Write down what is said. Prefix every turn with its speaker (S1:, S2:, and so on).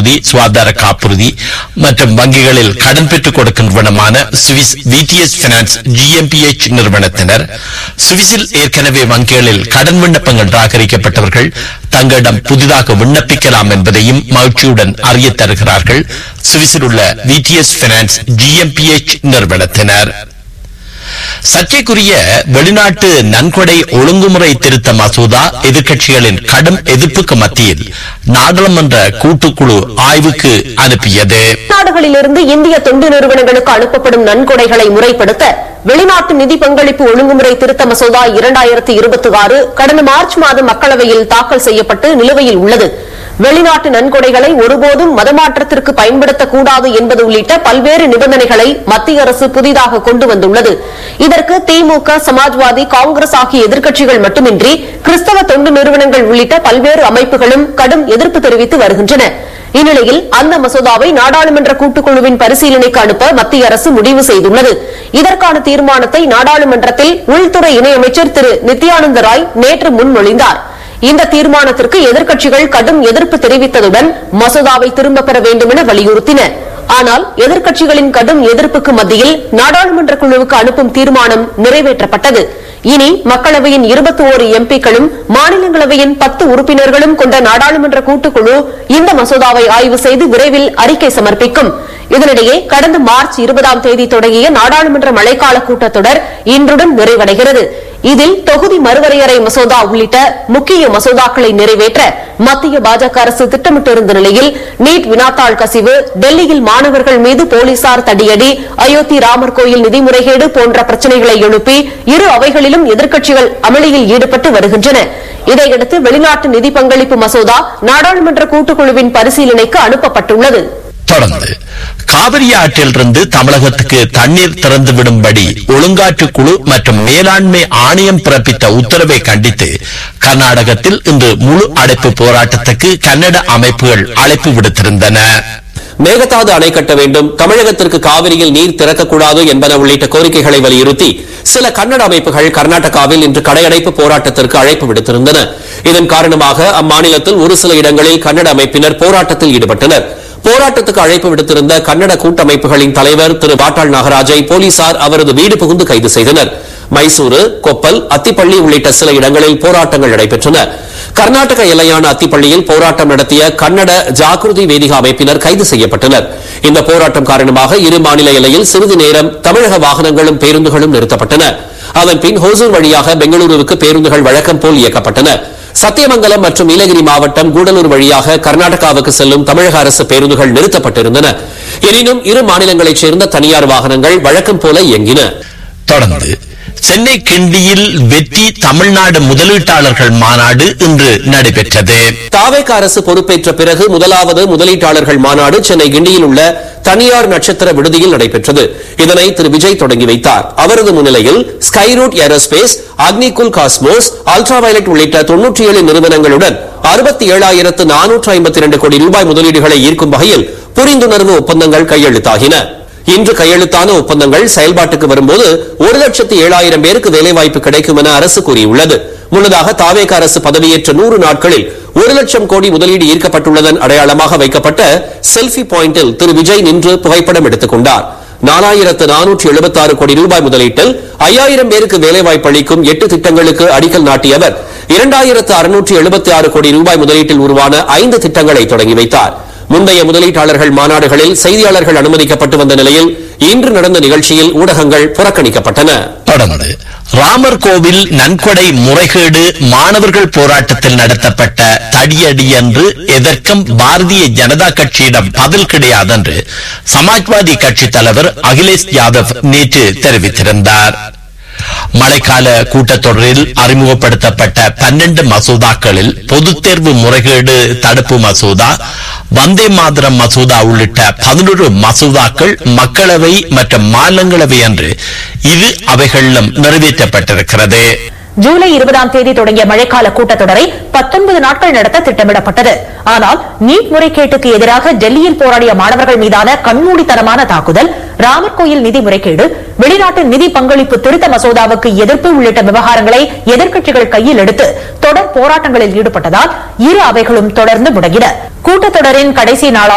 S1: காப்புறுதி சுகாதார காப்புறுதி மற்றும் வங்கிகளில் கடன் பெற்றுக் கொடுக்கின்றனமான சுவிஸ் விடிஎஸ் பினான்ஸ் ஜிஎம்பிஎச் நிறுவனத்தினர் சுவிஸில் ஏற்கனவே வங்கிகளில் கடன் விண்ணப்பங்கள் நிராகரிக்கப்பட்டவர்கள் தங்களிடம் புதிதாக விண்ணப்பிக்கலாம் என்பதையும் மகிழ்ச்சியுடன் அறிய தருகிறார்கள் சுவிஸில் உள்ள விடிஎஸ் பினான்ஸ் ஜிஎம்பிஎச் நிறுவனத்தினர் சர்ச்சைக்குரிய வெளிநாட்டு நன்கொடை ஒழுங்குமுறை திருத்த மசோதா எதிர்க்கட்சிகளின் கடும் எதிர்ப்புக்கு மத்தியில் நாடாளுமன்ற கூட்டுக்குழு ஆய்வுக்கு அனுப்பியது
S2: நாடுகளிலிருந்து இந்திய தொண்டு நிறுவனங்களுக்கு அனுப்பப்படும் நன்கொடைகளை முறைப்படுத்த வெளிநாட்டு நிதி பங்களிப்பு ஒழுங்குமுறை திருத்த மசோதா இரண்டாயிரத்தி இருபத்தி ஆறு கடந்த மார்ச் மாதம் மக்களவையில் தாக்கல் செய்யப்பட்டு நிலுவையில் உள்ளது வெளிநாட்டு நன்கொடைகளை ஒருபோதும் மதமாற்றத்திற்கு பயன்படுத்தக்கூடாது என்பது உள்ளிட்ட பல்வேறு நிபந்தனைகளை மத்திய அரசு புதிதாக கொண்டு வந்துள்ளது இதற்கு திமுக சமாஜ்வாதி காங்கிரஸ் ஆகிய எதிர்க்கட்சிகள் மட்டுமின்றி கிறிஸ்தவ தொண்டு நிறுவனங்கள் உள்ளிட்ட பல்வேறு அமைப்புகளும் கடும் எதிர்ப்பு தெரிவித்து வருகின்றன இந்நிலையில் அந்த மசோதாவை நாடாளுமன்ற கூட்டுக்குழுவின் பரிசீலனைக்கு அனுப்ப மத்திய அரசு முடிவு செய்துள்ளது இதற்கான தீர்மானத்தை நாடாளுமன்றத்தில் உள்துறை இணையமைச்சர் திரு நித்யானந்த ராய் நேற்று முன்மொழிந்தார் இந்த தீர்மானத்திற்கு எதிர்க்கட்சிகள் கடும் எதிர்ப்பு தெரிவித்ததுடன் மசோதாவை திரும்பப் பெற வேண்டும் என வலியுறுத்தின ஆனால் எதிர்க்கட்சிகளின் கடும் எதிர்ப்புக்கு மத்தியில் நாடாளுமன்ற குழுவுக்கு அனுப்பும் தீர்மானம் நிறைவேற்றப்பட்டது இனி மக்களவையின் இருபத்தி ஓரு எம்பிக்களும் மாநிலங்களவையின் பத்து உறுப்பினர்களும் கொண்ட நாடாளுமன்ற கூட்டுக்குழு இந்த மசோதாவை ஆய்வு செய்து விரைவில் அறிக்கை சமர்ப்பிக்கும் இதனிடையே கடந்த மார்ச் இருபதாம் தேதி தொடங்கிய நாடாளுமன்ற மழைக்கால கூட்டத்தொடர் இன்றுடன் நிறைவடைகிறது இதில் தொகுதி மறுவரையறை மசோதா உள்ளிட்ட முக்கிய மசோதாக்களை நிறைவேற்ற மத்திய பாஜக அரசு திட்டமிட்டிருந்த நிலையில் நீட் வினாத்தாள் கசிவு டெல்லியில் மாணவர்கள் மீது போலீசார் தடியடி அயோத்தி ராமர் கோயில் நிதி முறைகேடு போன்ற பிரச்சனைகளை எழுப்பி இரு அவைகளிலும் எதிர்க்கட்சிகள் அமளியில் ஈடுபட்டு வருகின்றன இதையடுத்து வெளிநாட்டு நிதி பங்களிப்பு மசோதா நாடாளுமன்ற கூட்டுக்குழுவின் பரிசீலனைக்கு அனுப்பப்பட்டுள்ளது
S1: தொடர்ந்து காவிரி ஆற்றிலிருந்து தமிழகத்துக்கு தண்ணீர் திறந்து விடும்படி ஒழுங்காற்று குழு மற்றும் மேலாண்மை ஆணையம் பிறப்பித்த உத்தரவை கண்டித்து கர்நாடகத்தில் இன்று முழு அடைப்பு போராட்டத்துக்கு கன்னட அமைப்புகள் அழைப்பு விடுத்திருந்தன
S3: மேகதாது அணை கட்ட வேண்டும் தமிழகத்திற்கு காவிரியில் நீர் திறக்கக்கூடாது என்பன உள்ளிட்ட கோரிக்கைகளை வலியுறுத்தி சில கன்னட அமைப்புகள் கர்நாடகாவில் இன்று கடையடைப்பு போராட்டத்திற்கு அழைப்பு விடுத்திருந்தன இதன் காரணமாக அம்மாநிலத்தில் ஒரு சில இடங்களில் கன்னட அமைப்பினர் போராட்டத்தில் ஈடுபட்டனர் போராட்டத்துக்கு அழைப்பு விடுத்திருந்த கன்னட கூட்டமைப்புகளின் தலைவர் திரு பாட்டாள் நாகராஜை போலீசார் அவரது வீடு புகுந்து கைது செய்தனர் மைசூரு கொப்பல் அத்திப்பள்ளி உள்ளிட்ட சில இடங்களில் போராட்டங்கள் நடைபெற்றன கர்நாடக எல்லையான அத்திப்பள்ளியில் போராட்டம் நடத்திய கன்னட ஜாகிருதி வேதிகா அமைப்பினர் கைது செய்யப்பட்டனர் இந்த போராட்டம் காரணமாக இரு மாநில எல்லையில் சிறிது நேரம் தமிழக வாகனங்களும் பேருந்துகளும் நிறுத்தப்பட்டன அதன் பின் ஹோசூர் வழியாக பெங்களூருவுக்கு பேருந்துகள் வழக்கம் போல் இயக்கப்பட்டன சத்தியமங்கலம் மற்றும் நீலகிரி மாவட்டம் கூடலூர் வழியாக கர்நாடகாவுக்கு செல்லும் தமிழக அரசு பேருந்துகள் நிறுத்தப்பட்டிருந்தன எனினும் இரு மாநிலங்களைச் சேர்ந்த தனியார் வாகனங்கள் வழக்கம் போல இயங்கின
S1: தொடர்ந்து சென்னை கிண்டியில் வெற்றி தமிழ்நாடு முதலீட்டாளர்கள் மாநாடு இன்று நடைபெற்றது
S3: தாவேக அரசு பொறுப்பேற்ற பிறகு முதலாவது முதலீட்டாளர்கள் மாநாடு சென்னை கிண்டியில் உள்ள தனியார் நட்சத்திர விடுதியில் நடைபெற்றது இதனை திரு விஜய் தொடங்கி வைத்தார் அவரது முன்னிலையில் Skyroot Aerospace Agnikul Cosmos ultra violet உள்ளிட்ட தொன்னூற்றி ஏழு நிறுவனங்களுடன் அறுபத்தி ஏழாயிரத்து நானூற்று ஐம்பத்தி இரண்டு கோடி ரூபாய் முதலீடுகளை ஈர்க்கும் வகையில் புரிந்துணர்வு ஒப்பந்தங்கள் கையெழுத்தாகின இன்று கையெழுத்தான ஒப்பந்தங்கள் செயல்பாட்டுக்கு வரும்போது ஒரு லட்சத்து ஏழாயிரம் பேருக்கு வேலைவாய்ப்பு கிடைக்கும் என அரசு கூறியுள்ளது முன்னதாக தாவேக அரசு பதவியேற்ற நூறு நாட்களில் ஒரு லட்சம் கோடி முதலீடு ஈர்க்கப்பட்டுள்ளதன் அடையாளமாக வைக்கப்பட்ட செல்ஃபி பாயிண்டில் திரு விஜய் நின்று புகைப்படம் எடுத்துக் கொண்டார் நாலாயிரத்து நானூற்று எழுபத்தி ஆறு கோடி ரூபாய் முதலீட்டில் ஐயாயிரம் பேருக்கு வேலைவாய்ப்பு அளிக்கும் எட்டு திட்டங்களுக்கு அடிக்கல் நாட்டிய அவர் இரண்டாயிரத்து அறுநூற்று எழுபத்தி ஆறு கோடி ரூபாய் முதலீட்டில் உருவான ஐந்து திட்டங்களை தொடங்கி வைத்தார் முந்தைய முதலீட்டாளர்கள் மாநாடுகளில் செய்தியாளர்கள் அனுமதிக்கப்பட்டு வந்த நிலையில் இன்று நடந்த நிகழ்ச்சியில் ஊடகங்கள் புறக்கணிக்கப்பட்டன
S1: தொடர்ந்து ராமர் கோவில் நன்கொடை முறைகேடு மாணவர்கள் போராட்டத்தில் நடத்தப்பட்ட தடியடி என்று எதற்கும் பாரதிய ஜனதா கட்சியிடம் பதில் கிடையாது என்று சமாஜ்வாதி கட்சி தலைவர் அகிலேஷ் யாதவ் நேற்று தெரிவித்திருந்தார் மழைக்கால கூட்டத்தொடரில் அறிமுகப்படுத்தப்பட்ட பன்னெண்டு மசோதாக்களில் பொதுத் தேர்வு முறைகேடு தடுப்பு மசோதா வந்தே மாதரம் மசோதா உள்ளிட்ட பதினொரு மசோதாக்கள் மக்களவை மற்றும் மாநிலங்களவை என்று இரு அவைகளிலும் நிறைவேற்றப்பட்டிருக்கிறது
S4: ஜூலை இருபதாம் தேதி தொடங்கிய மழைக்கால கூட்டத்தொடரை பத்தொன்பது நாட்கள் நடத்த திட்டமிடப்பட்டது ஆனால் நீட் முறைகேட்டுக்கு எதிராக டெல்லியில் போராடிய மாணவர்கள் மீதான கண்மூடித்தனமான தாக்குதல் ராமர் கோயில் நிதி முறைகேடு வெளிநாட்டு நிதி பங்களிப்பு திருத்த மசோதாவுக்கு எதிர்ப்பு உள்ளிட்ட விவகாரங்களை எதிர்க்கட்சிகள் கையில் எடுத்து தொடர் போராட்டங்களில் ஈடுபட்டதால் இரு அவைகளும் தொடர்ந்து முடங்கின கூட்டத்தொடரின் கடைசி நாளான